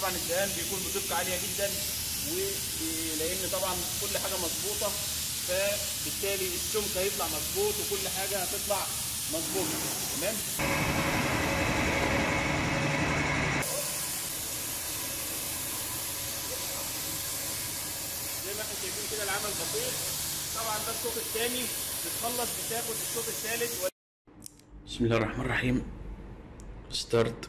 طبعا الدهان بيكون بدقه عاليه جدا ولان طبعا كل حاجه مظبوطه فبالتالي السمك هيطلع مظبوط وكل حاجه هتطلع مظبوطه تمام زي ما احنا شايفين كده العمل بسيط طبعا ده الشوط الثاني بتخلص بتاخد الشوط الثالث بسم الله الرحمن الرحيم ستارت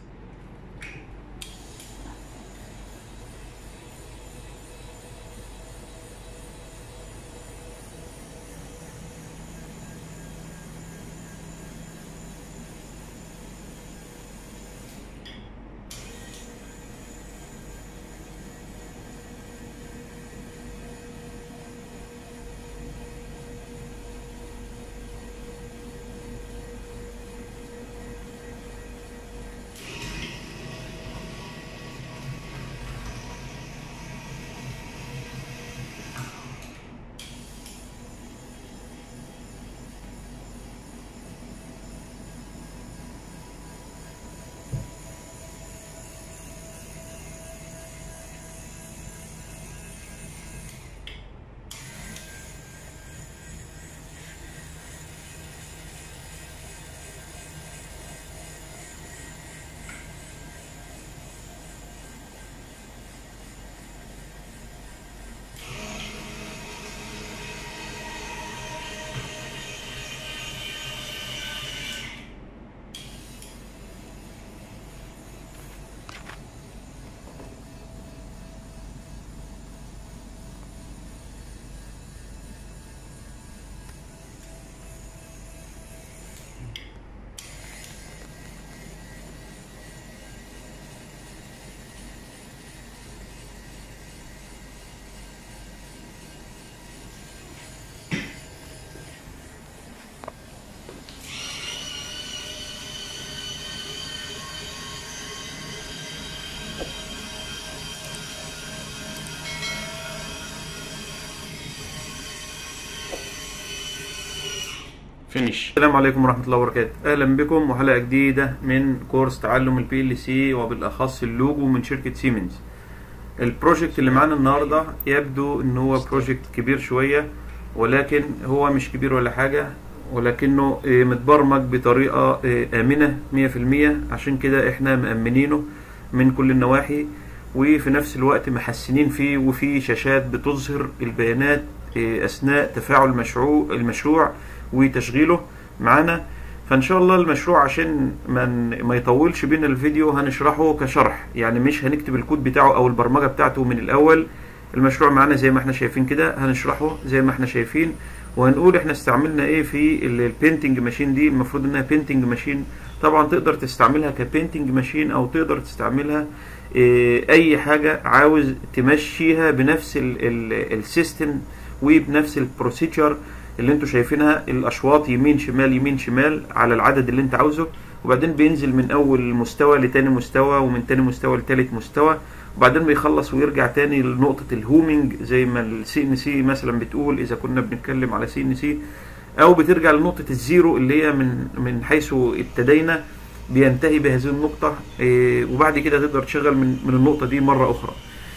فينيش السلام عليكم ورحمه الله وبركاته اهلا بكم وحلقه جديده من كورس تعلم البي ال سي وبالاخص اللوجو من شركه سيمنز البروجكت اللي معانا النهارده يبدو ان هو بروجكت كبير شويه ولكن هو مش كبير ولا حاجه ولكنه آه، متبرمج بطريقه آه، امنه 100% عشان كده احنا مأمنينه من كل النواحي وفي نفس الوقت محسنين فيه وفي شاشات بتظهر البيانات آه، اثناء تفاعل المشروع المشروع وتشغيله معانا فان شاء الله المشروع عشان ما ن- ما يطولش بينا الفيديو هنشرحه كشرح يعني مش هنكتب الكود بتاعه او البرمجه بتاعته من الاول المشروع معانا زي ما احنا شايفين كده هنشرحه زي ما احنا شايفين وهنقول احنا استعملنا ايه في البينتنج ماشين دي المفروض انها بينتنج ماشين طبعا تقدر تستعملها كبينتنج ماشين او تقدر تستعملها إيه، اي حاجه عاوز تمشيها بنفس السيستم وبنفس البروسيجر اللي انتوا شايفينها الاشواط يمين شمال يمين شمال على العدد اللي انت عاوزه وبعدين بينزل من اول مستوى لتاني مستوى ومن تاني مستوى لتالت مستوى وبعدين بيخلص ويرجع تاني لنقطة الهومينج زي ما السي ان سي مثلا بتقول اذا كنا بنتكلم على سي ان سي او بترجع لنقطة الزيرو اللي هي من من حيث ابتدينا بينتهي بهذه النقطة إيه، وبعد كده تقدر تشغل من من النقطة دي مرة أخرى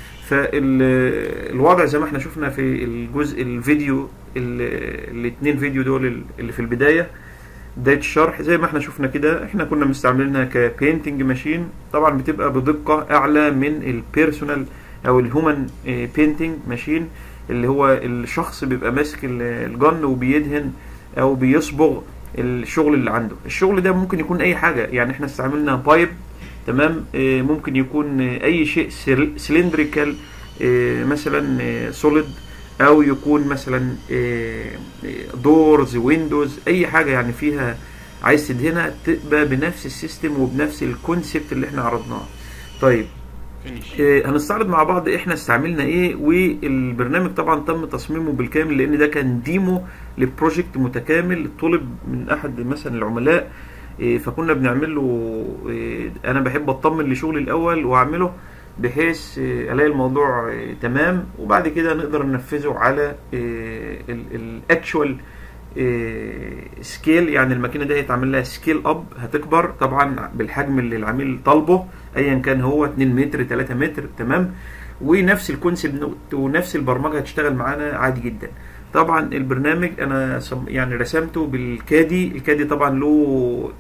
فالوضع زي ما احنا شفنا في الجزء الفيديو الاثنين فيديو دول اللي في البداية بداية الشرح زي ما احنا شفنا كده احنا كنا مستعملينها كبينتنج ماشين طبعا بتبقى بدقة اعلى من البيرسونال او الهومن بينتنج ماشين اللي هو الشخص بيبقى ماسك ال- الجن وبيدهن او بيصبغ الشغل اللي عنده الشغل ده ممكن يكون اي حاجة يعني احنا استعملنا بايب تمام آه، ممكن يكون آه، اي شيء سلندريكال مثلا سوليد او يكون مثلا دورز ويندوز اي حاجه يعني فيها عايز تدهنها تبقى بنفس السيستم وبنفس الكونسبت اللي احنا عرضناه طيب آه، هنستعرض مع بعض احنا استعملنا ايه والبرنامج طبعا تم تصميمه بالكامل لان ده كان ديمو لبروجكت متكامل طلب من احد مثلا العملاء آه، فكنا بنعمل له آه، انا بحب اطمن لشغلي الاول واعمله بحيث آه، الاقي الموضوع آه، تمام وبعد كده نقدر ننفذه على الاكشوال سكيل يعني الماكينه دي هيتعمل لها سكيل اب هتكبر طبعا بالحجم اللي العميل طالبه ايا كان هو 2 متر 3 متر تمام ونفس الكونسيبت ونفس البرمجه هتشتغل معانا عادي جدا طبعا البرنامج انا يعني رسمته بالكادي الكادي طبعا له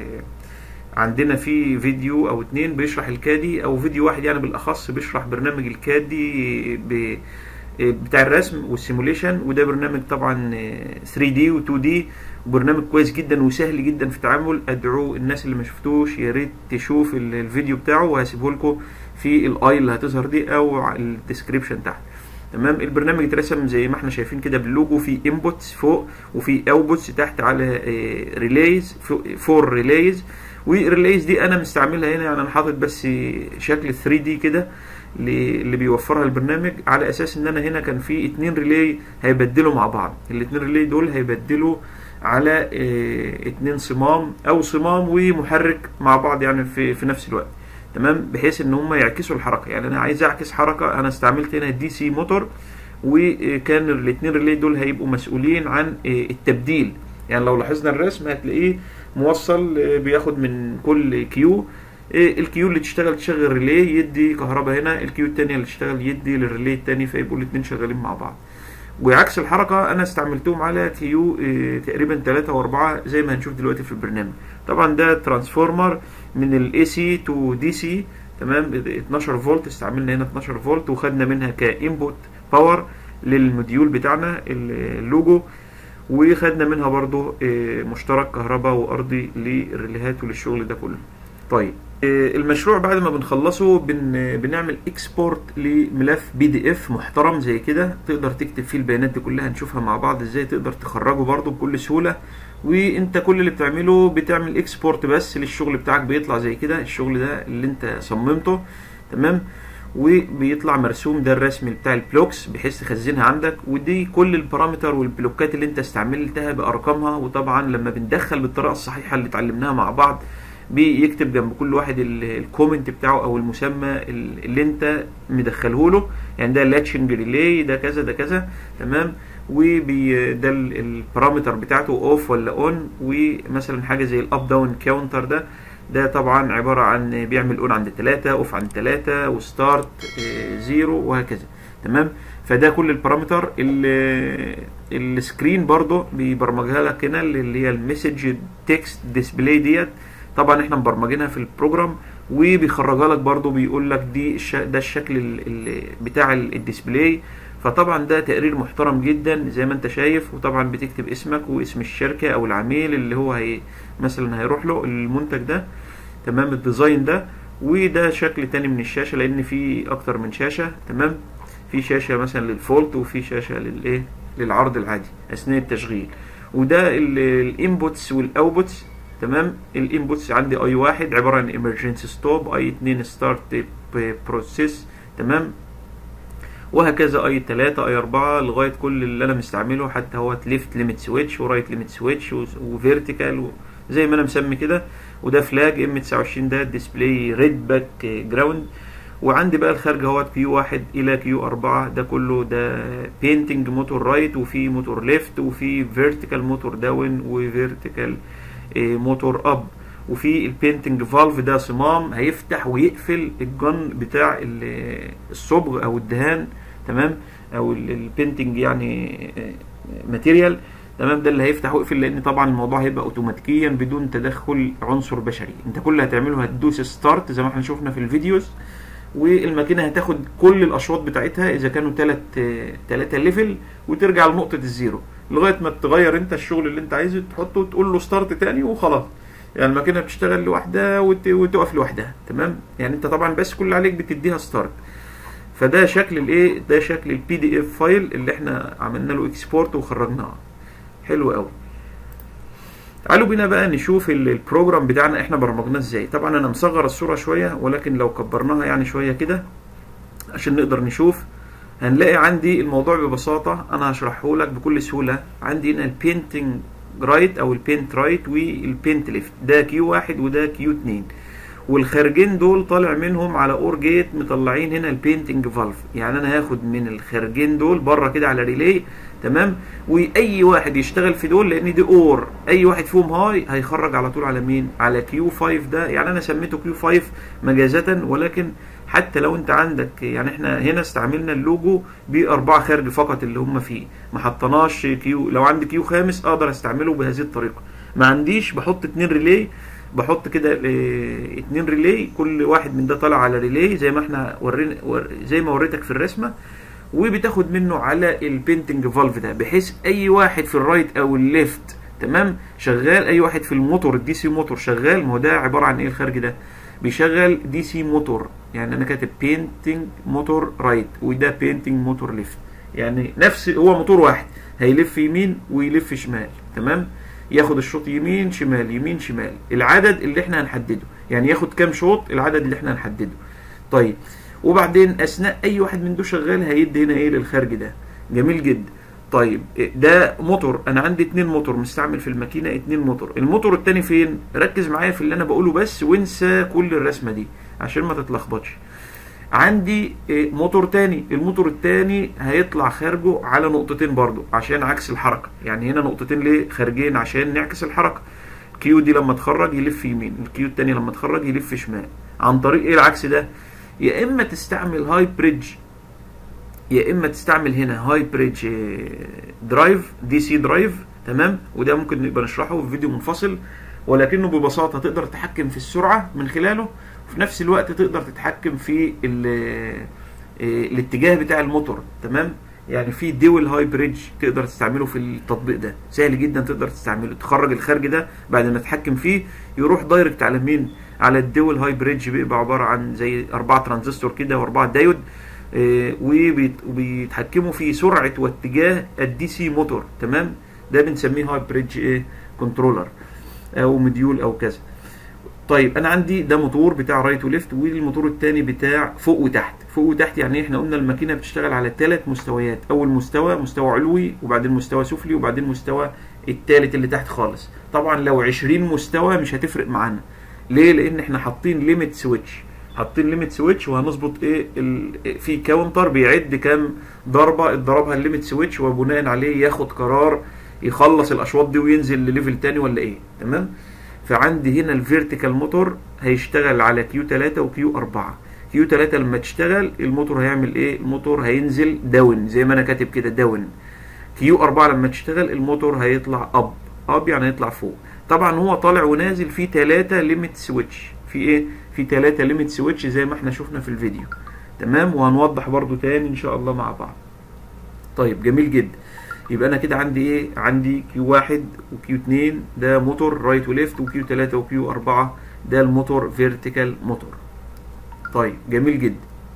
عندنا في فيديو او اتنين بيشرح الكادي او فيديو واحد يعني بالاخص بيشرح برنامج الكادي ب بتاع الرسم والسيموليشن وده برنامج طبعا 3 دي و2 دي برنامج كويس جدا وسهل جدا في التعامل ادعو الناس اللي ما شفتوش يا ريت تشوف الفيديو بتاعه وهسيبه لكم في الاي اللي هتظهر دي او الديسكريبشن تحت تمام البرنامج اترسم زي ما احنا شايفين كده باللوجو في انبوتس فوق وفي اوتبوتس تحت على ريليز فور ريليز والريليز دي انا مستعملها هنا يعني انا حاطط بس شكل 3 دي كده اللي بيوفرها البرنامج على اساس ان انا هنا كان في اتنين ريلي هيبدلوا مع بعض الاتنين ريلي دول هيبدلوا على اه اتنين صمام او صمام ومحرك مع بعض يعني في, في نفس الوقت تمام بحيث ان هم يعكسوا الحركه يعني انا عايز اعكس حركه انا استعملت هنا دي سي موتور وكان الاتنين ريلي دول هيبقوا مسؤولين عن اه التبديل يعني لو لاحظنا الرسم هتلاقيه موصل اه بياخد من كل كيو الكيو اللي تشتغل تشغل ريلي يدي كهرباء هنا الكيو التانية اللي تشتغل يدي للريلي التاني فيبقوا الاتنين شغالين مع بعض وعكس الحركة أنا استعملتهم على كيو اه تقريبا تلاتة وأربعة زي ما هنشوف دلوقتي في البرنامج طبعا ده ترانسفورمر من الاي سي تو دي سي تمام 12 فولت استعملنا هنا 12 فولت وخدنا منها كانبوت باور للموديول بتاعنا اللوجو وخدنا منها برضو اه مشترك كهرباء وارضي للريليهات وللشغل ده كله طيب المشروع بعد ما بنخلصه بن بنعمل اكسبورت لملف بي دي اف محترم زي كده تقدر تكتب فيه البيانات دي كلها نشوفها مع بعض ازاي تقدر تخرجه برضو بكل سهولة وانت كل اللي بتعمله بتعمل اكسبورت بس للشغل بتاعك بيطلع زي كده الشغل ده اللي انت صممته تمام وبيطلع مرسوم ده الرسم بتاع البلوكس بحيث تخزنها عندك ودي كل البارامتر والبلوكات اللي انت استعملتها بارقامها وطبعا لما بندخل بالطريقه الصحيحه اللي اتعلمناها مع بعض بيكتب جنب كل واحد الكومنت بتاعه او المسمى اللي انت مدخله له يعني ده لاتشنج ريلي ده كذا ده كذا تمام وبي ده البارامتر بتاعته اوف ولا اون ومثلا حاجه زي الاب داون كاونتر ده ده طبعا عباره عن بيعمل اون عند 3 اوف عند 3 وستارت زيرو وهكذا تمام فده كل البارامتر السكرين برضه بيبرمجها لك هنا اللي هي المسج تكست ديسبلاي ديت طبعا احنا مبرمجينها في البروجرام وبيخرجها لك برضو بيقول لك دي الش... ده الشكل ال... ال... بتاع الديسبلاي فطبعا ده تقرير محترم جدا زي ما انت شايف وطبعا بتكتب اسمك واسم الشركة او العميل اللي هو هي مثلا هيروح له المنتج ده تمام الديزاين ده وده شكل تاني من الشاشة لان في اكتر من شاشة تمام في شاشة مثلا للفولت وفي شاشة للايه للعرض العادي اثناء التشغيل وده الانبوتس والاوتبوتس تمام الانبوتس عندي اي واحد عباره عن emergency ستوب اي اتنين ستارت بروسيس تمام وهكذا اي 3 اي 4 لغايه كل اللي انا مستعمله حتى هو ليفت ليميت سويتش ورايت ليميت سويتش وفيرتيكال زي ما انا مسمي كده وده فلاج ام 29 ده ديسبلاي ريد باك جراوند وعندي بقى الخارج اهوت كيو واحد الى كيو اربعة ده كله ده بينتنج موتور رايت وفي موتور ليفت وفي فيرتيكال موتور داون وفيرتيكال موتور اب وفي البينتنج فالف ده صمام هيفتح ويقفل الجن بتاع الصبغ او الدهان تمام او البينتنج يعني ماتيريال تمام ده اللي هيفتح ويقفل لان طبعا الموضوع هيبقى اوتوماتيكيا بدون تدخل عنصر بشري انت كل اللي هتعمله هتدوس ستارت زي ما احنا شفنا في الفيديوز والماكينه هتاخد كل الاشواط بتاعتها اذا كانوا تلات تلاتة ليفل وترجع لنقطه الزيرو لغايه ما تغير انت الشغل اللي انت عايزه تحطه وتقول له ستارت تاني وخلاص يعني الماكينه بتشتغل لوحدها وتقف لوحدها تمام يعني انت طبعا بس كل اللي عليك بتديها ستارت فده شكل الايه ده شكل البي دي اف فايل اللي احنا عملنا له اكسبورت وخرجناه حلو قوي تعالوا بينا بقى نشوف البروجرام بتاعنا احنا برمجناه ازاي طبعا انا مصغر الصوره شويه ولكن لو كبرناها يعني شويه كده عشان نقدر نشوف هنلاقي عندي الموضوع ببساطه انا هشرحه لك بكل سهوله عندي هنا البينتنج رايت او البينت رايت والبينت ليفت ده كيو واحد وده كيو اتنين والخارجين دول طالع منهم على اور جيت مطلعين هنا البينتنج فالف يعني انا هاخد من الخارجين دول بره كده على ريلي تمام واي واحد يشتغل في دول لان دي اور اي واحد فيهم هاي هيخرج على طول على مين على كيو 5 ده يعني انا سميته كيو 5 مجازة ولكن حتى لو انت عندك يعني احنا هنا استعملنا اللوجو باربعه خارج فقط اللي هم فيه ما حطيناش كيو لو عندي كيو خامس اقدر استعمله بهذه الطريقه ما عنديش بحط اتنين ريلي بحط كده اه اتنين ريلي كل واحد من ده طالع على ريلي زي ما احنا ورينا ور زي ما وريتك في الرسمه وبتاخد منه على البينتنج فالف ده بحيث اي واحد في الرايت او الليفت تمام شغال اي واحد في الموتور الدي سي موتور شغال ما هو ده عباره عن ايه الخارج ده بيشغل دي سي موتور يعني انا كاتب بينتنج موتور رايت وده بينتنج موتور ليفت يعني نفس هو موتور واحد هيلف يمين ويلف شمال تمام ياخد الشوط يمين شمال يمين شمال العدد اللي احنا هنحدده يعني ياخد كام شوط العدد اللي احنا هنحدده طيب وبعدين اثناء اي واحد من دول شغال هيدي هنا ايه للخارج ده جميل جدا طيب ده موتور انا عندي اتنين موتور مستعمل في الماكينه اتنين موتور الموتور التاني فين ركز معايا في اللي انا بقوله بس وانسى كل الرسمه دي عشان ما تتلخبطش عندي موتور تاني الموتور التاني هيطلع خارجه على نقطتين برضو عشان عكس الحركه يعني هنا نقطتين ليه خارجين عشان نعكس الحركه الكيو دي لما تخرج يلف يمين الكيو التاني لما تخرج يلف شمال عن طريق ايه العكس ده يا اما تستعمل هاي بريدج يا اما تستعمل هنا هاي بريدج درايف دي سي درايف تمام وده ممكن نبقى نشرحه في فيديو منفصل ولكنه ببساطه تقدر تتحكم في السرعه من خلاله وفي نفس الوقت تقدر تتحكم في الاتجاه بتاع الموتور تمام يعني في ديول هاي بريدج تقدر تستعمله في التطبيق ده سهل جدا تقدر تستعمله تخرج الخارج ده بعد ما تتحكم فيه يروح دايركت على مين على الديول هاي بريدج بيبقى عباره عن زي اربعه ترانزستور كده واربعه دايود وبيتحكموا في سرعه واتجاه الدي سي موتور تمام ده بنسميه هاي بريدج ايه كنترولر او مديول او كذا طيب انا عندي ده موتور بتاع رايت وليفت والموتور الثاني بتاع فوق وتحت فوق وتحت يعني احنا قلنا الماكينه بتشتغل على ثلاث مستويات اول مستوى مستوى علوي وبعدين مستوى سفلي وبعدين مستوى الثالث اللي تحت خالص طبعا لو 20 مستوى مش هتفرق معانا ليه لان احنا حاطين ليميت سويتش حاطين ليميت سويتش وهنظبط ايه ال... في كاونتر بيعد كام ضربه اتضربها الليميت سويتش وبناء عليه ياخد قرار يخلص الاشواط دي وينزل لليفل تاني ولا ايه تمام فعندي هنا الفيرتيكال موتور هيشتغل على كيو 3 وكيو 4 كيو 3 لما تشتغل الموتور هيعمل ايه الموتور هينزل داون زي ما انا كاتب كده داون كيو 4 لما تشتغل الموتور هيطلع اب اب يعني هيطلع فوق طبعا هو طالع ونازل في 3 ليميت سويتش في ايه في 3 ليميت سويتش زي ما احنا شفنا في الفيديو تمام وهنوضح برضو تاني ان شاء الله مع بعض طيب جميل جدا يبقى انا كده عندي ايه عندي كيو واحد وكيو اتنين ده موتور رايت وليفت وكيو تلاتة وكيو اربعة ده الموتور فيرتيكال موتور طيب جميل جدا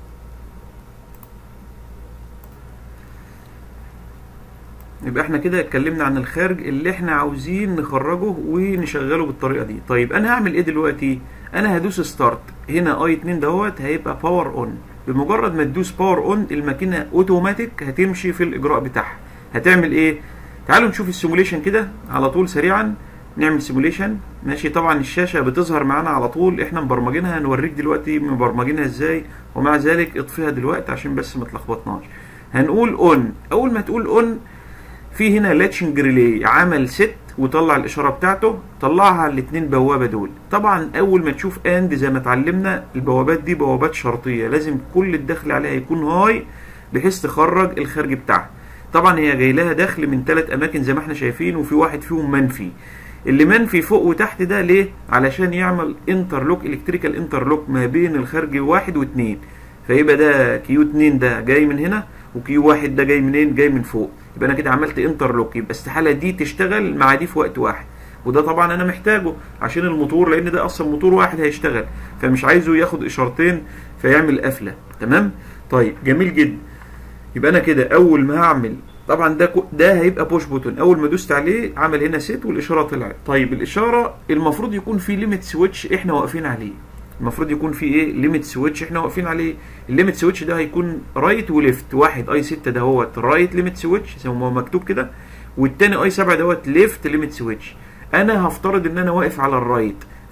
يبقى احنا كده اتكلمنا عن الخارج اللي احنا عاوزين نخرجه ونشغله بالطريقه دي طيب انا هعمل ايه دلوقتي انا هدوس ستارت هنا اي 2 دوت هيبقى باور اون بمجرد ما تدوس باور اون الماكينه اوتوماتيك هتمشي في الاجراء بتاعها هتعمل ايه تعالوا نشوف السيموليشن كده على طول سريعا نعمل سيموليشن ماشي طبعا الشاشه بتظهر معانا على طول احنا مبرمجينها هنوريك دلوقتي مبرمجينها ازاي ومع ذلك اطفيها دلوقتي عشان بس ما تلخبطناش هنقول اون اول ما تقول اون في هنا لاتشنج ريلي عمل ست وطلع الاشاره بتاعته طلعها على الاثنين بوابه دول طبعا اول ما تشوف اند زي ما اتعلمنا البوابات دي بوابات شرطيه لازم كل الدخل عليها يكون هاي بحيث تخرج الخارج بتاعها طبعا هي جاي لها دخل من ثلاث اماكن زي ما احنا شايفين وفي واحد فيهم منفي اللي منفي فوق وتحت ده ليه علشان يعمل انترلوك الكتريكال انترلوك ما بين الخارج واحد واثنين فيبقى ده كيو 2 ده جاي من هنا وكيو واحد ده جاي منين جاي من فوق يبقى انا كده عملت انترلوك يبقى استحاله دي تشتغل مع دي في وقت واحد وده طبعا انا محتاجه عشان الموتور لان ده اصلا موتور واحد هيشتغل فمش عايزه ياخد اشارتين فيعمل قفله تمام طيب جميل جدا يبقى انا كده اول ما هعمل طبعا ده ده هيبقى بوش بوتون اول ما دوست عليه عمل هنا سيت والاشاره طلعت طيب الاشاره المفروض يكون في ليميت سويتش احنا واقفين عليه المفروض يكون في ايه ليميت سويتش احنا واقفين عليه الليميت سويتش ده هيكون رايت وليفت واحد اي 6 دهوت رايت ليميت سويتش زي ما هو مكتوب كده والتاني اي 7 دوت ليفت ليميت سويتش انا هفترض ان انا واقف على الرايت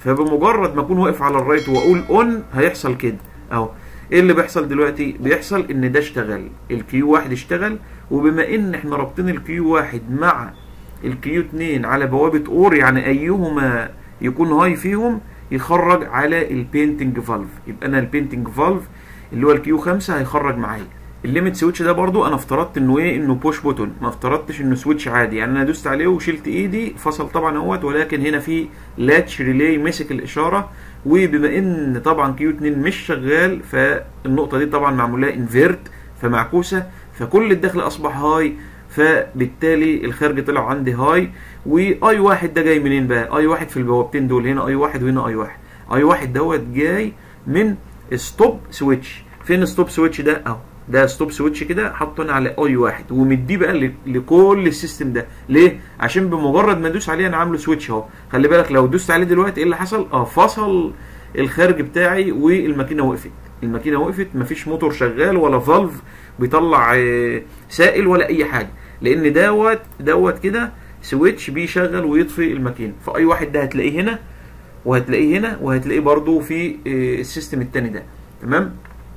فبمجرد ما اكون واقف على الرايت واقول اون هيحصل كده اهو ايه اللي بيحصل دلوقتي بيحصل ان ده اشتغل الكيو واحد اشتغل وبما ان احنا رابطين الكيو واحد مع الكيو 2 على بوابة اور يعني ايهما يكون هاي فيهم يخرج على البينتنج فالف يبقى انا البينتنج فالف اللي هو الكيو 5 هيخرج معايا الليميت سويتش ده برضو انا افترضت انه ايه انه بوش بوتون ما افترضتش انه سويتش عادي يعني انا دوست عليه وشلت ايدي فصل طبعا اهوت ولكن هنا في لاتش ريلي مسك الاشاره وبما ان طبعا كيو 2 مش شغال فالنقطه دي طبعا معمول لها انفيرت فمعكوسه فكل الدخل اصبح هاي فبالتالي الخارج طلع عندي هاي واي واحد ده جاي منين بقى اي واحد في البوابتين دول هنا اي واحد وهنا اي واحد اي واحد دوت جاي من ستوب سويتش فين ستوب سويتش ده اهو ده ستوب سويتش كده حاطه انا على اي واحد ومديه بقى ل- لكل السيستم ده ليه عشان بمجرد ما ادوس عليه انا عامله سويتش اهو خلي بالك لو دوست عليه دلوقتي ايه اللي حصل اه فصل الخارج بتاعي والماكينه وقفت الماكينه وقفت مفيش موتور شغال ولا فالف بيطلع آه، سائل ولا اي حاجه لان دوت دوت كده سويتش بيشغل ويطفي الماكينه فاي واحد ده هتلاقيه هنا وهتلاقيه هنا وهتلاقيه برضو في آه، السيستم التاني ده تمام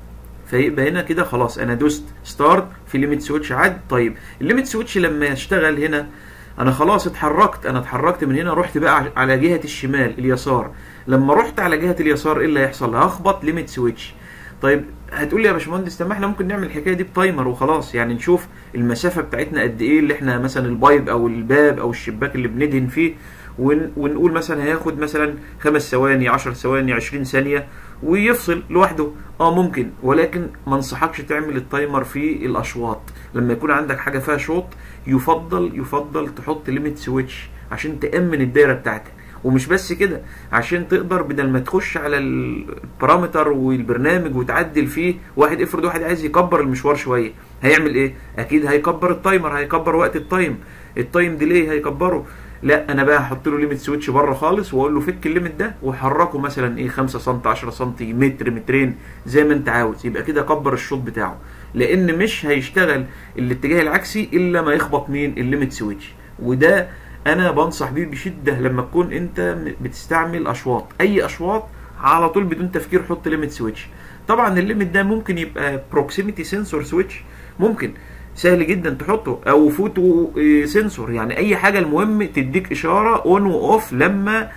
فيبقى هنا كده خلاص انا دوست ستارت في ليميت سويتش عد طيب الليميت سويتش لما يشتغل هنا انا خلاص اتحركت انا اتحركت من هنا رحت بقى على جهه الشمال اليسار لما رحت على جهه اليسار ايه اللي هيحصل هخبط ليميت سويتش طيب هتقول لي يا باشمهندس طب ما احنا ممكن نعمل الحكايه دي بتايمر وخلاص يعني نشوف المسافه بتاعتنا قد ايه اللي احنا مثلا البايب او الباب او الشباك اللي بندهن فيه ون ونقول مثلا هياخد مثلا خمس ثواني 10 ثواني 20 ثانيه ويفصل لوحده اه ممكن ولكن ما انصحكش تعمل التايمر في الاشواط لما يكون عندك حاجه فيها شوط يفضل يفضل تحط ليميت سويتش عشان تامن الدايره بتاعتك ومش بس كده عشان تقدر بدل ما تخش على البارامتر والبرنامج وتعدل فيه واحد افرض واحد عايز يكبر المشوار شويه هيعمل ايه اكيد هيكبر التايمر هيكبر وقت التايم التايم ديلي هيكبره لا انا بقى هحط له ليميت سويتش بره خالص واقول له فك الليميت ده وحركه مثلا ايه 5 سم 10 سم متر مترين زي ما انت عاوز يبقى كده كبر الشوط بتاعه لان مش هيشتغل الاتجاه العكسي الا ما يخبط مين الليميت سويتش وده انا بنصح بيه بشده لما تكون انت بتستعمل اشواط اي اشواط على طول بدون تفكير حط ليميت سويتش طبعا الليميت ده ممكن يبقى بروكسيميتي سنسور سويتش ممكن سهل جدا تحطه او فوتو سنسور يعني اي حاجه المهم تديك اشاره اون واوف لما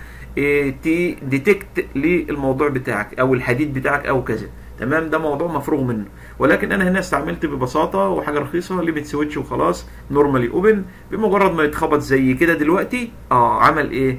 تديتكت للموضوع بتاعك او الحديد بتاعك او كذا تمام ده موضوع مفروغ منه ولكن انا هنا استعملت ببساطه وحاجه رخيصه ليميت سويتش وخلاص نورمالي اوبن بمجرد ما يتخبط زي كده دلوقتي اه عمل ايه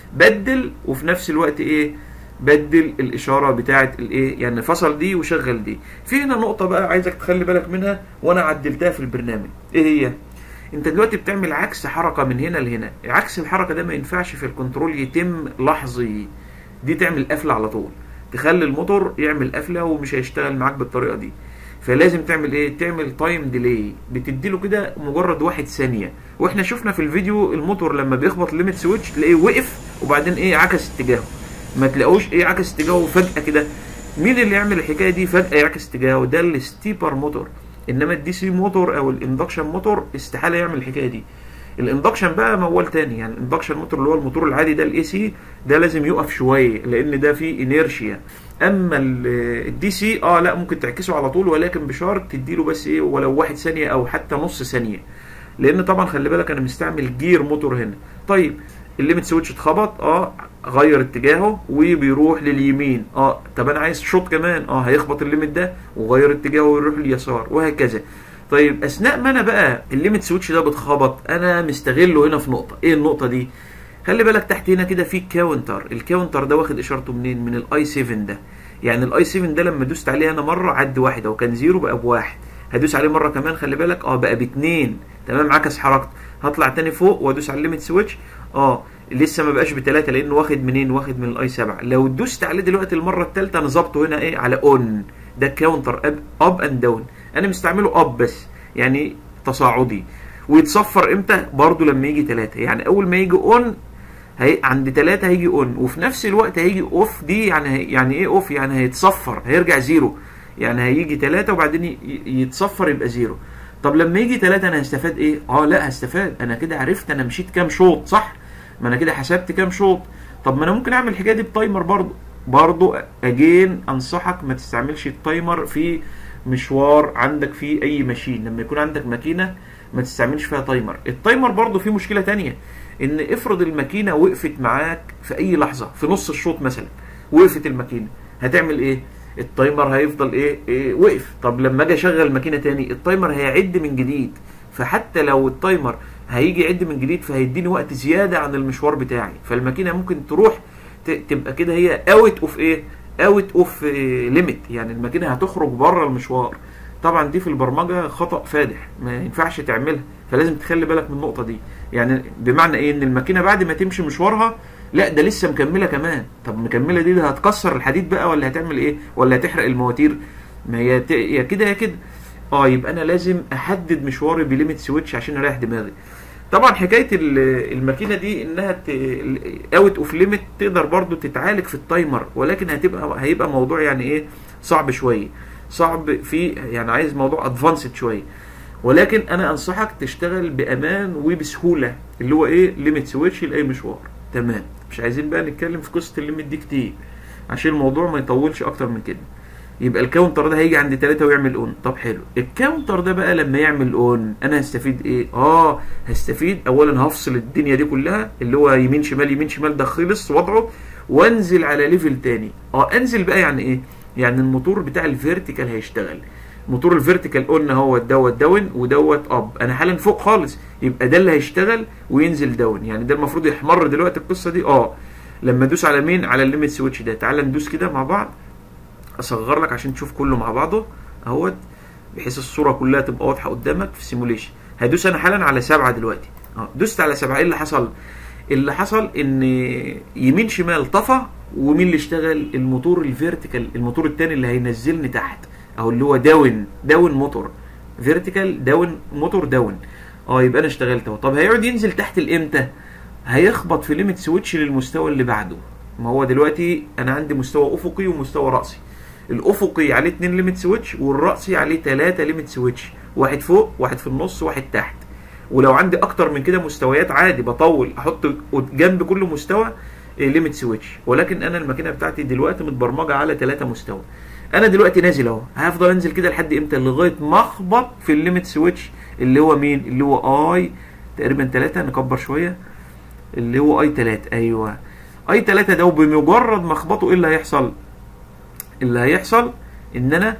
بدل وفي نفس الوقت ايه بدل الاشاره بتاعه الايه يعني فصل دي وشغل دي في هنا نقطه بقى عايزك تخلي بالك منها وانا عدلتها في البرنامج ايه هي انت دلوقتي بتعمل عكس حركه من هنا لهنا عكس الحركه ده ما ينفعش في الكنترول يتم لحظي دي تعمل قفله على طول تخلي الموتور يعمل قفله ومش هيشتغل معاك بالطريقه دي فلازم تعمل ايه تعمل تايم ديلي بتديله كده مجرد واحد ثانيه واحنا شفنا في الفيديو الموتور لما بيخبط ليميت سويتش تلاقيه وقف وبعدين ايه عكس اتجاهه ما تلاقوش ايه عكس اتجاهه فجاه كده مين اللي يعمل الحكايه دي فجاه يعكس اتجاهه ده الستيبر موتور انما الدي سي موتور او الاندكشن موتور استحاله يعمل الحكايه دي الاندكشن بقى موال تاني يعني الاندكشن موتور اللي هو الموتور العادي ده الاي سي ده لازم يقف شويه لان ده فيه انيرشيا اما الدي سي اه لا ممكن تعكسه على طول ولكن بشرط تديله بس ايه ولو واحد ثانيه او حتى نص ثانيه لان طبعا خلي بالك انا مستعمل جير موتور هنا طيب الليميت سويتش اتخبط اه غير اتجاهه وبيروح لليمين اه طب انا عايز شوط كمان اه هيخبط الليميت ده وغير اتجاهه ويروح لليسار وهكذا طيب اثناء ما انا بقى الليميت سويتش ده بتخبط انا مستغله هنا في نقطه ايه النقطه دي خلي بالك تحت هنا كده في كاونتر الكاونتر ده واخد اشارته منين من الاي 7 ده يعني الاي 7 ده لما دوست عليه انا مره عد واحد هو كان زيرو بقى بواحد هدوس عليه مره كمان خلي بالك اه بقى باتنين تمام عكس حركته هطلع تاني فوق وادوس على الليميت سويتش اه لسه ما بقاش بتلاته لانه واخد منين واخد من الاي 7 لو دوست عليه دلوقتي المره الثالثه انا ظابطه هنا ايه على اون ده كاونتر اب اب اند داون انا مستعمله اب بس يعني تصاعدي ويتصفر امتى برضو لما يجي ثلاثة يعني اول ما يجي اون هي عند ثلاثة هيجي اون وفي نفس الوقت هيجي اوف دي يعني هي يعني ايه اوف يعني هيتصفر هيرجع زيرو يعني هيجي ثلاثة وبعدين يتصفر يبقى زيرو طب لما يجي ثلاثة انا هستفاد ايه اه لا هستفاد انا كده عرفت انا مشيت كام شوط صح ما انا كده حسبت كام شوط طب ما انا ممكن اعمل الحكايه دي بتايمر برضه برضه اجين انصحك ما تستعملش التايمر في مشوار عندك فيه اي ماشين لما يكون عندك ماكينه ما تستعملش فيها تايمر التايمر برضه فيه مشكله تانية ان افرض الماكينه وقفت معاك في اي لحظه في نص الشوط مثلا وقفت الماكينه هتعمل ايه التايمر هيفضل ايه, إيه وقف طب لما اجي اشغل ماكينه تاني التايمر هيعد من جديد فحتى لو التايمر هيجي يعد من جديد فهيديني وقت زياده عن المشوار بتاعي فالماكينه ممكن تروح ت- تبقى كده هي اوت اوف ايه اوت اوف ليميت يعني الماكينه هتخرج بره المشوار طبعا دي في البرمجه خطا فادح ما ينفعش تعملها فلازم تخلي بالك من النقطه دي يعني بمعنى ايه ان الماكينه بعد ما تمشي مشوارها لا ده لسه مكمله كمان طب مكمله دي ده هتكسر الحديد بقى ولا هتعمل ايه ولا هتحرق المواتير ما هي ت- يا كده يا كده اه يبقى انا لازم احدد مشواري بليميت سويتش عشان اريح دماغي طبعا حكايه ال- الماكينه دي انها اوت اوف ليميت تقدر برضو تتعالج في التايمر ولكن هتبقى هيبقى موضوع يعني ايه صعب شويه صعب في يعني عايز موضوع ادفانسد شويه ولكن انا انصحك تشتغل بامان وبسهوله اللي هو ايه ليميت سويتش لاي مشوار تمام مش عايزين بقى نتكلم في قصه الليميت دي كتير عشان الموضوع ما يطولش اكتر من كده يبقى الكاونتر ده هيجي عند 3 ويعمل اون طب حلو الكاونتر ده بقى لما يعمل اون انا هستفيد ايه اه هستفيد اولا هفصل الدنيا دي كلها اللي هو يمين شمال يمين شمال ده خلص وضعه وانزل على ليفل تاني اه انزل بقى يعني ايه يعني الموتور بتاع الفيرتيكال هيشتغل موتور الفيرتيكال قلنا هو دوت داون ودوت اب انا حالا فوق خالص يبقى ده اللي هيشتغل وينزل داون يعني ده المفروض يحمر دلوقتي القصه دي اه لما ادوس على مين على الليميت سويتش ده تعال ندوس كده مع بعض اصغر لك عشان تشوف كله مع بعضه اهوت بحيث الصوره كلها تبقى واضحه قدامك في السيموليشن هدوس انا حالا على سبعه دلوقتي اه دوست على سبعه ايه اللي حصل اللي حصل ان يمين شمال طفى ومين اللي اشتغل الموتور الفيرتيكال الموتور التاني اللي هينزلني تحت او اللي هو داون داون موتور فيرتيكال داون موتور داون اه يبقى انا اشتغلت اهو طب هيقعد ينزل تحت الامتى هيخبط في ليميت سويتش للمستوى اللي بعده ما هو دلوقتي انا عندي مستوى افقي ومستوى راسي الافقي عليه 2 ليميت سويتش والراسي عليه 3 ليميت سويتش واحد فوق واحد في النص واحد تحت ولو عندي اكتر من كده مستويات عادي بطول احط جنب كل مستوى ليميت سويتش ولكن انا الماكينه بتاعتي دلوقتي متبرمجه على 3 مستوى انا دلوقتي نازل اهو هفضل انزل كده لحد امتى لغايه ما اخبط في الليميت سويتش اللي هو مين اللي هو اي تقريبا 3 نكبر شويه اللي هو اي 3 ايوه اي 3 ده وبمجرد ما اخبطه ايه اللي هيحصل اللي هيحصل ان انا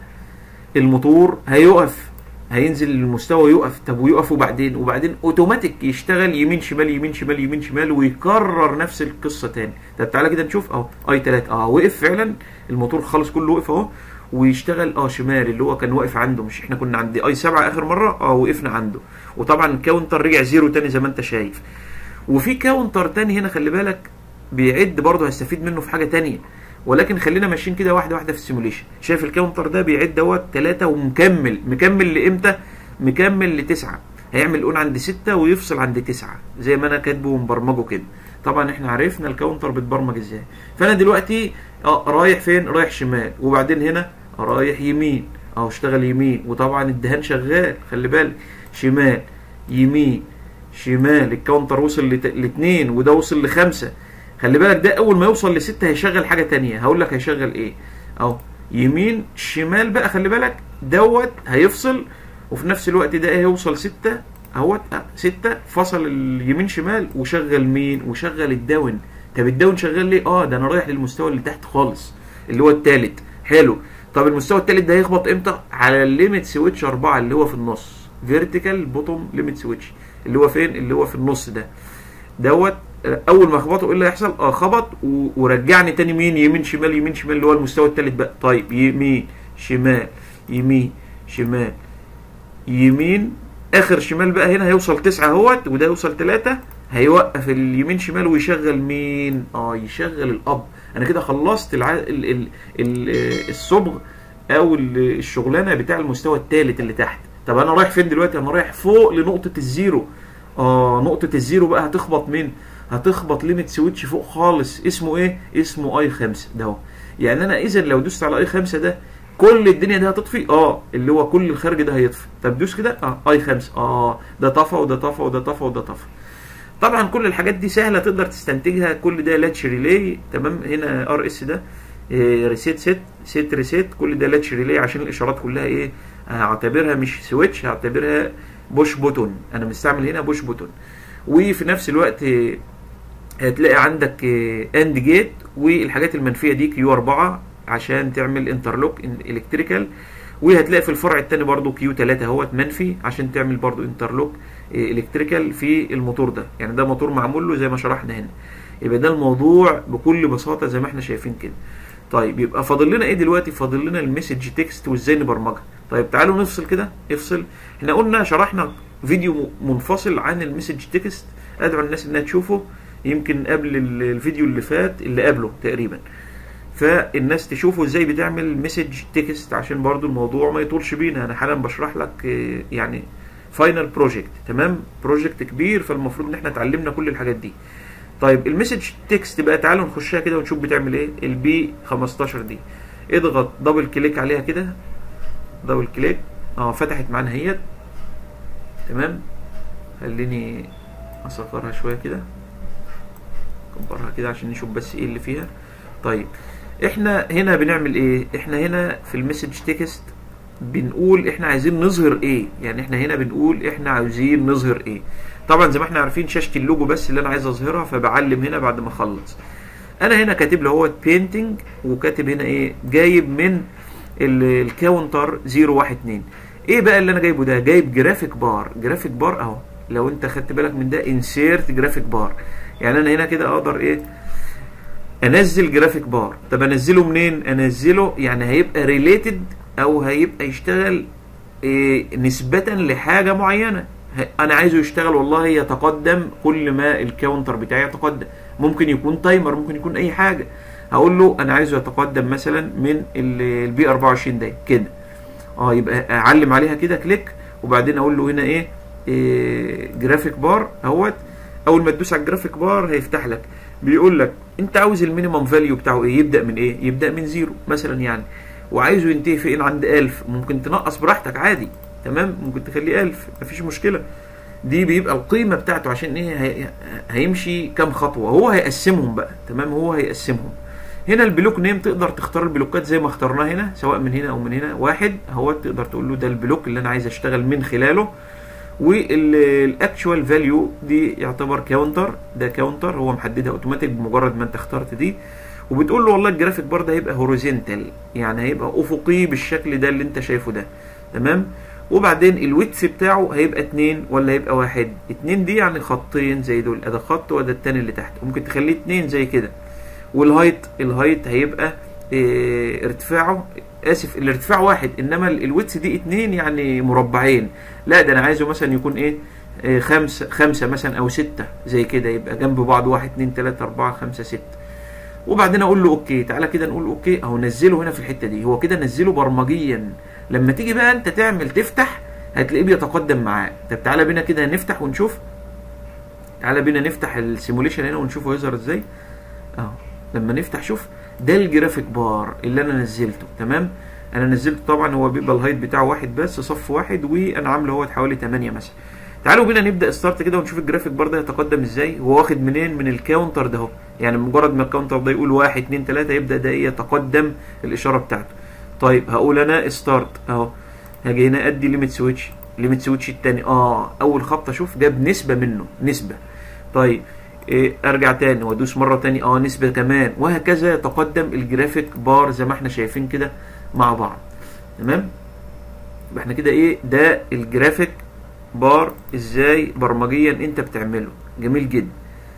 الموتور هيقف هينزل المستوى يقف طب ويقف وبعدين وبعدين اوتوماتيك يشتغل يمين شمال يمين شمال يمين شمال ويكرر نفس القصه تاني طب تعالى كده نشوف اهو اي 3 اه وقف فعلا الموتور خالص كله وقف اهو ويشتغل اه شمال اللي هو كان واقف عنده مش احنا كنا عند اي 7 اخر مره اه وقفنا عنده وطبعا الكاونتر رجع زيرو تاني زي ما انت شايف وفي كاونتر تاني هنا خلي بالك بيعد برضه هستفيد منه في حاجه تانية ولكن خلينا ماشيين كده واحده واحده في السيموليشن شايف الكاونتر ده بيعد دوت 3 ومكمل مكمل لامتى مكمل لتسعة هيعمل اون عند ستة ويفصل عند تسعة زي ما انا كاتبه ومبرمجه كده طبعا احنا عرفنا الكاونتر بيتبرمج ازاي فانا دلوقتي اه رايح فين رايح شمال وبعدين هنا رايح يمين اهو اشتغل يمين وطبعا الدهان شغال خلي بالك شمال يمين شمال الكاونتر وصل لت- لاتنين وده وصل لخمسة خلي بالك ده اول ما يوصل لستة هيشغل حاجة تانية هقول لك هيشغل ايه اهو يمين شمال بقى خلي بالك دوت هيفصل وفي نفس الوقت ده ايه هيوصل ستة اهوت آه، ستة فصل اليمين شمال وشغل مين وشغل الداون طب الداون شغال ليه اه ده انا رايح للمستوى اللي تحت خالص اللي هو التالت حلو طب المستوى التالت ده هيخبط امتى على الليميت سويتش 4 اللي هو في النص فيرتيكال بوتوم ليميت سويتش اللي هو فين اللي هو في النص ده دوت آه، اول ما اخبطه ايه اللي هيحصل اه خبط و- ورجعني تاني مين يمين شمال يمين شمال اللي هو المستوى التالت بقى طيب يمين شمال يمين شمال يمين اخر شمال بقى هنا هيوصل تسعة اهوت وده يوصل تلاتة هيوقف اليمين شمال ويشغل مين اه يشغل الاب انا كده خلصت الع... ال... ال... ال... آه، الصبغ او ال- الشغلانه بتاع المستوى الثالث اللي تحت طب انا رايح فين دلوقتي انا رايح فوق لنقطه الزيرو اه نقطه الزيرو بقى هتخبط مين هتخبط ليميت سويتش فوق خالص اسمه ايه اسمه اي 5 ده اهو يعني انا اذا لو دوست على اي 5 ده كل الدنيا دي هتطفي اه اللي هو كل الخارج ده هيطفي طب دوس كده اه اي 5 اه ده طفى وده طفى وده طفى وده طفى طبعا كل الحاجات دي سهله تقدر تستنتجها كل ده لاتش ريلي تمام هنا ار اس ده ريسيت سيت سيت ريسيت كل ده لاتش ريلي عشان الاشارات كلها ايه هعتبرها مش سويتش هعتبرها بوش بوتون انا مستعمل هنا بوش بوتون وفي نفس الوقت هتلاقي عندك اند جيت والحاجات المنفيه دي كيو 4 عشان تعمل انترلوك الكتريكال وهتلاقي في الفرع الثاني برضو كيو 3 اهوت منفي عشان تعمل برضو انترلوك الكتريكال في الموتور ده يعني ده موتور معمول له زي ما شرحنا هنا يبقى ده الموضوع بكل بساطه زي ما احنا شايفين كده طيب يبقى فاضل لنا ايه دلوقتي فاضل لنا المسج تكست وازاي نبرمجها طيب تعالوا نفصل كده افصل احنا قلنا شرحنا فيديو منفصل عن المسج تكست ادعو الناس انها تشوفه يمكن قبل الفيديو اللي فات اللي قبله تقريبا فالناس تشوفوا ازاي بتعمل مسج تكست عشان برضو الموضوع ما يطولش بينا انا حالا بشرح لك يعني فاينل بروجكت تمام بروجكت كبير فالمفروض ان احنا اتعلمنا كل الحاجات دي طيب المسج تكست بقى تعالوا نخشها كده ونشوف بتعمل ايه البي 15 دي اضغط دبل كليك عليها كده دبل كليك اه فتحت معانا اهيت تمام خليني اصغرها شويه كده اكبرها كده عشان نشوف بس ايه اللي فيها طيب احنا هنا بنعمل ايه احنا هنا في المسج تكست بنقول احنا عايزين نظهر ايه يعني احنا هنا بنقول احنا عايزين نظهر ايه طبعا زي ما احنا عارفين شاشه اللوجو بس اللي انا عايز اظهرها فبعلم هنا بعد ما اخلص انا هنا كاتب له هو بينتنج وكاتب هنا ايه جايب من الكاونتر 012 ايه بقى اللي انا جايبه ده جايب جرافيك بار جرافيك بار اهو لو انت خدت بالك من ده انسيرت جرافيك بار يعني انا هنا كده اقدر ايه انزل جرافيك بار طب انزله منين انزله يعني هيبقى ريليتد او هيبقى يشتغل إيه نسبة لحاجة معينة انا عايزه يشتغل والله يتقدم كل ما الكاونتر بتاعي يتقدم ممكن يكون تايمر ممكن يكون اي حاجة هقول له انا عايزه يتقدم مثلا من البي 24 ده كده اه يبقى اعلم عليها كده كليك وبعدين اقول له هنا ايه, إيه جرافيك بار اهوت اول ما تدوس على الجرافيك بار هيفتح لك بيقول لك انت عاوز المينيمم فاليو بتاعه ايه يبدا من ايه يبدا من زيرو مثلا يعني وعايزه ينتهي فين عند 1000 ممكن تنقص براحتك عادي تمام ممكن تخليه 1000 مفيش مشكله دي بيبقى القيمه بتاعته عشان ايه هي... هيمشي كام خطوه هو هيقسمهم بقى تمام هو هيقسمهم هنا البلوك نيم تقدر تختار البلوكات زي ما اخترناه هنا سواء من هنا او من هنا واحد اهو تقدر تقول له ده البلوك اللي انا عايز اشتغل من خلاله والاكشوال فاليو دي يعتبر كاونتر ده كاونتر هو محددها اوتوماتيك بمجرد ما انت اخترت دي وبتقول له والله الجرافيك بار ده هيبقى هوريزونتال يعني هيبقى افقي بالشكل ده اللي انت شايفه ده تمام وبعدين الويتس بتاعه هيبقى اتنين ولا هيبقى واحد اتنين دي يعني خطين زي دول ده خط وده التاني اللي تحت ممكن تخليه اتنين زي كده والهايت الهايت هيبقى اه ارتفاعه اسف الارتفاع واحد انما الويتس دي اتنين يعني مربعين لا ده انا عايزه مثلا يكون ايه اه خمسة خمسة مثلا او ستة زي كده يبقى جنب بعض واحد اتنين تلاتة اربعة خمسة ستة وبعدين اقول له اوكي تعالى كده نقول اوكي اهو نزله هنا في الحتة دي هو كده نزله برمجيا لما تيجي بقى انت تعمل تفتح هتلاقيه بيتقدم معاك طب تعالى بينا كده نفتح ونشوف تعالى بينا نفتح السيموليشن هنا ونشوفه يظهر ازاي اهو لما نفتح شوف ده الجرافيك بار اللي انا نزلته تمام انا نزلته طبعا هو بيبقى الهايت بتاعه واحد بس صف واحد وانا عامله هو حوالي 8 مثلا تعالوا بينا نبدا ستارت كده ونشوف الجرافيك بار ده يتقدم ازاي هو واخد منين من الكاونتر ده اهو يعني مجرد ما الكاونتر ده يقول واحد اتنين تلاته يبدا ده ايه يتقدم الاشاره بتاعته طيب هقول انا ستارت اهو هاجي هنا ادي ليميت سويتش ليميت سويتش التاني اه اول خبطه شوف جاب نسبه منه نسبه طيب إيه ارجع تاني وادوس مره تاني اه نسبه كمان وهكذا يتقدم الجرافيك بار زي ما احنا شايفين كده مع بعض تمام يبقى احنا كده ايه ده الجرافيك بار ازاي برمجيا انت بتعمله جميل جدا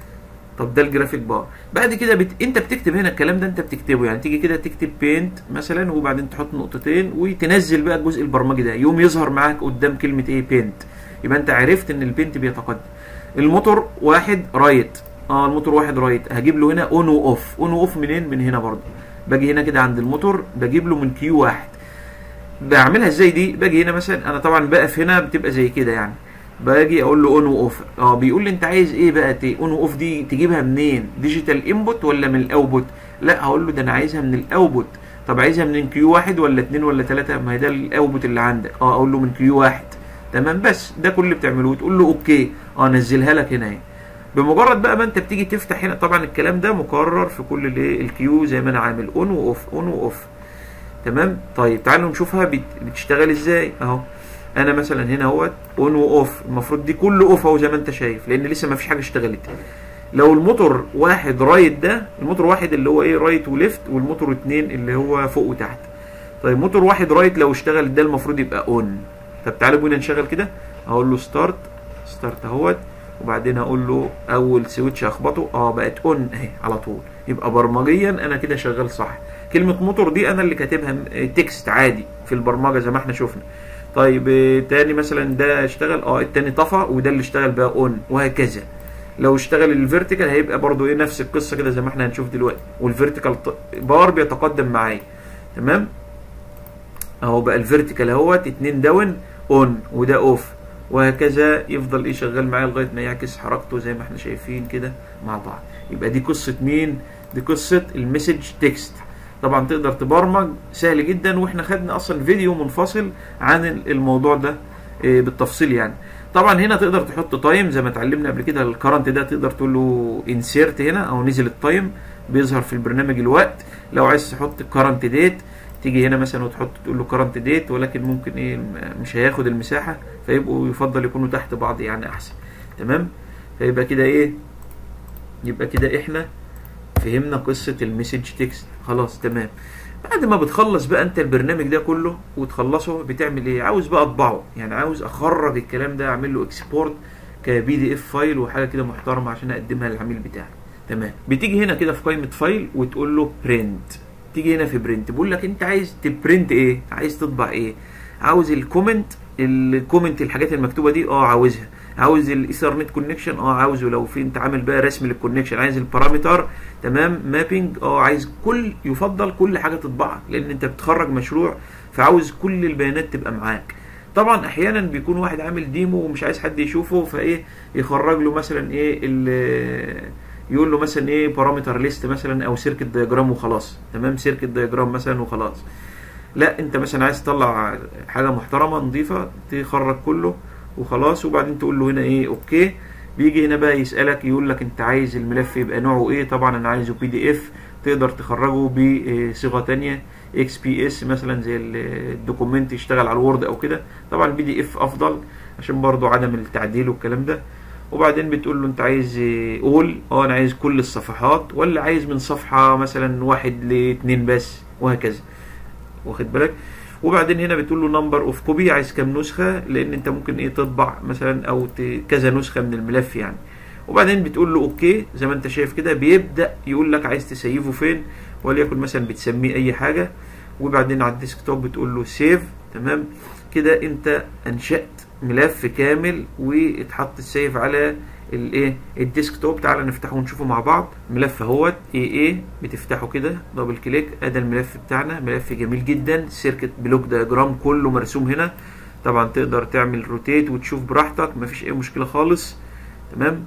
طب ده الجرافيك بار بعد كده بت... انت بتكتب هنا الكلام ده انت بتكتبه يعني تيجي كده تكتب بينت مثلا وبعدين تحط نقطتين وتنزل بقى الجزء البرمجي ده يوم يظهر معاك قدام كلمه ايه بينت يبقى انت عرفت ان البينت بيتقدم الموتور واحد رايت اه الموتور واحد رايت هجيب له هنا اون واوف اون واوف منين من هنا برضه باجي هنا كده عند الموتور بجيب له من كيو واحد بعملها ازاي دي باجي هنا مثلا انا طبعا بقف هنا بتبقى زي كده يعني باجي اقول له اون واوف اه بيقول لي انت عايز ايه بقى اون واوف دي تجيبها منين ديجيتال انبوت ولا من الاوتبوت لا هقول له ده انا عايزها من الاوتبوت طب عايزها من كيو واحد ولا اتنين ولا تلاته ما هي ده الاوتبوت اللي عندك اه اقول له من كيو واحد تمام بس ده كل اللي بتعمله وتقول له اوكي اه نزلها لك هنا اهي بمجرد بقى ما انت بتيجي تفتح هنا طبعا الكلام ده مكرر في كل الايه الكيو زي ما انا عامل اون واوف اون واوف تمام طيب تعالوا نشوفها بت- بتشتغل ازاي اهو انا مثلا هنا اهوت اون واوف المفروض دي كله اوف اهو زي ما انت شايف لان لسه ما فيش حاجه اشتغلت لو الموتور واحد رايت ده الموتور واحد اللي هو ايه رايت وليفت والموتور اتنين اللي هو فوق وتحت طيب موتور واحد رايت لو اشتغل ده المفروض يبقى اون طب تعالوا بينا نشغل كده هقول له ستارت ستارت اهوت وبعدين هقول له اول سويتش اخبطه اه بقت اون اهي على طول يبقى برمجيا انا كده شغال صح كلمه موتور دي انا اللي كاتبها م- تكست عادي في البرمجه زي ما احنا شفنا طيب آه، تاني مثلا ده اشتغل اه التاني طفى وده اللي اشتغل بقى اون وهكذا لو اشتغل الفيرتيكال هيبقى برضو ايه نفس القصه كده زي ما احنا هنشوف دلوقتي والفيرتيكال ط- بار بيتقدم معايا تمام اهو بقى الفيرتيكال اهوت اتنين داون اون وده اوف وهكذا يفضل ايه شغال معايا لغايه ما يعكس حركته زي ما احنا شايفين كده مع بعض يبقى دي قصه مين دي قصه المسج تكست طبعا تقدر تبرمج سهل جدا واحنا خدنا اصلا فيديو منفصل عن الموضوع ده إيه، بالتفصيل يعني طبعا هنا تقدر تحط تايم زي ما اتعلمنا قبل كده الكرنت ده تقدر تقول له انسيرت هنا او نزل التايم بيظهر في البرنامج الوقت لو عايز تحط كرنت ديت تيجي هنا مثلا وتحط تقول له كرنت ديت ولكن ممكن ايه م- مش هياخد المساحه فيبقوا يفضل يكونوا تحت بعض يعني احسن تمام فيبقى كده ايه يبقى كده احنا فهمنا قصه المسج تكست خلاص تمام بعد ما بتخلص بقى انت البرنامج ده كله وتخلصه بتعمل ايه عاوز بقى اطبعه يعني عاوز اخرج الكلام ده اعمل له اكسبورت كبي دي اف فايل وحاجه كده محترمه عشان اقدمها للعميل بتاعي تمام بتيجي هنا كده في قائمه فايل وتقول له برنت تيجي هنا في برنت بيقول لك انت عايز تبرنت ايه عايز تطبع ايه عاوز الكومنت الكومنت الحاجات المكتوبه دي اه عاوزها عاوز الايثرنت كونكشن اه عاوزه لو في انت عامل بقى رسم للكونكشن عايز البارامتر تمام مابينج اه عايز كل يفضل كل حاجه تطبعها لان انت بتخرج مشروع فعاوز كل البيانات تبقى معاك طبعا احيانا بيكون واحد عامل ديمو ومش عايز حد يشوفه فايه يخرج له مثلا ايه ال- يقول له مثلا ايه بارامتر ليست مثلا او سيركت دياجرام وخلاص تمام سيركت دياجرام مثلا وخلاص لا انت مثلا عايز تطلع حاجه محترمه نظيفه تخرج كله وخلاص وبعدين تقول له هنا ايه اوكي بيجي هنا بقى يسالك يقول لك انت عايز الملف يبقى نوعه ايه طبعا انا عايزه بي دي اف تقدر تخرجه بصيغه تانية اكس بي اس مثلا زي ال- الدوكيمنت يشتغل على الوورد او كده طبعا بي دي اف افضل عشان برضو عدم التعديل والكلام ده وبعدين بتقول له انت عايز اول اه انا عايز كل الصفحات ولا عايز من صفحه مثلا واحد لاتنين بس وهكذا واخد بالك وبعدين هنا بتقول له نمبر اوف كوبي عايز كام نسخه لان انت ممكن ايه تطبع مثلا او ت- كذا نسخه من الملف يعني وبعدين بتقول له اوكي زي ما انت شايف كده بيبدا يقول لك عايز تسيفه فين وليكن مثلا بتسميه اي حاجه وبعدين على الديسكتوب بتقول له سيف تمام كده انت انشات ملف كامل واتحط السيف على الايه الديسكتوب تعالى نفتحه ونشوفه مع بعض ملف اهوت اي اي بتفتحه كده دبل كليك ادي الملف بتاعنا ملف جميل جدا سيركت بلوك دياجرام كله مرسوم هنا طبعا تقدر تعمل روتيت وتشوف براحتك مفيش اي مشكله خالص تمام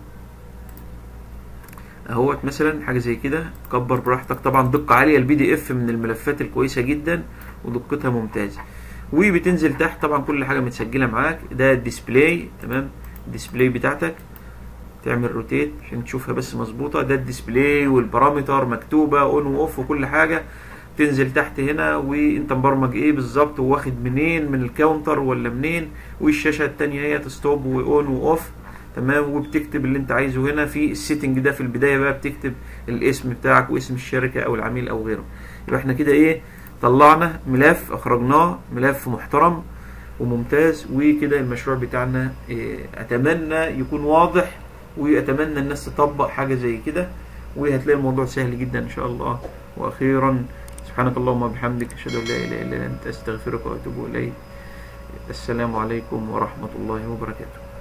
اهوت مثلا حاجه زي كده كبر براحتك طبعا دقه عاليه البي دي اف من الملفات الكويسه جدا ودقتها ممتازه وبتنزل تحت طبعا كل حاجه متسجله معاك ده الديسبلاي تمام الديسبلاي بتاعتك تعمل روتيت عشان تشوفها بس مظبوطه ده الديسبلاي والبارامتر مكتوبه اون واوف وكل حاجه تنزل تحت هنا وانت مبرمج ايه بالظبط واخد منين من الكاونتر ولا منين والشاشه التانية هي تستوب واون واوف تمام وبتكتب اللي انت عايزه هنا في السيتنج ده في البدايه بقى بتكتب الاسم بتاعك واسم الشركه او العميل او غيره يبقى احنا كده ايه طلعنا ملف اخرجناه ملف محترم وممتاز وكده المشروع بتاعنا إيه، اتمنى يكون واضح واتمنى الناس تطبق حاجه زي كده وهتلاقي الموضوع سهل جدا ان شاء الله واخيرا سبحانك اللهم وبحمدك اشهد ان لا اله الا انت استغفرك واتوب اليك السلام عليكم ورحمه الله وبركاته